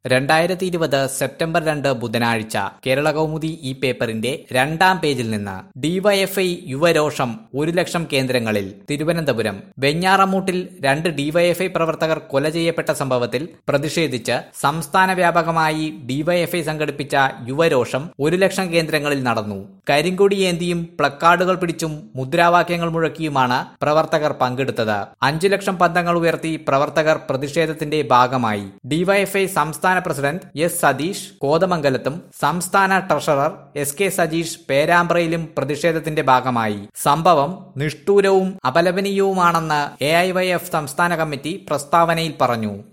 രണ്ടായിരത്തി ഇരുപത് സെപ്റ്റംബർ രണ്ട് ബുധനാഴ്ച കേരള കൗമുദി ഈ പേപ്പറിന്റെ രണ്ടാം പേജിൽ നിന്ന് ഡിവൈഎഫ്ഐ യുവരോഷം ഒരു ലക്ഷം കേന്ദ്രങ്ങളിൽ തിരുവനന്തപുരം വെഞ്ഞാറമൂട്ടിൽ രണ്ട് ഡിവൈഎഫ്ഐ പ്രവർത്തകർ കൊല ചെയ്യപ്പെട്ട സംഭവത്തിൽ പ്രതിഷേധിച്ച് സംസ്ഥാന വ്യാപകമായി ഡിവൈഎഫ്ഐ സംഘടിപ്പിച്ച യുവരോഷം ഒരു ലക്ഷം കേന്ദ്രങ്ങളിൽ നടന്നു കരിങ്കൊടിയേന്തിയും പ്ലക്കാർഡുകൾ പിടിച്ചും മുദ്രാവാക്യങ്ങൾ മുഴക്കിയുമാണ് പ്രവർത്തകർ പങ്കെടുത്തത് അഞ്ചു ലക്ഷം പന്തങ്ങൾ ഉയർത്തി പ്രവർത്തകർ പ്രതിഷേധത്തിന്റെ ഭാഗമായി ഡിവൈഎഫ്ഐ സംസ്ഥാന പ്രസിഡന്റ് എസ് സതീഷ് കോതമംഗലത്തും സംസ്ഥാന ട്രഷറർ എസ് കെ സജീഷ് പേരാമ്പ്രയിലും പ്രതിഷേധത്തിന്റെ ഭാഗമായി സംഭവം നിഷ്ഠൂരവും അപലപനീയവുമാണെന്ന് എ സംസ്ഥാന കമ്മിറ്റി പ്രസ്താവനയിൽ പറഞ്ഞു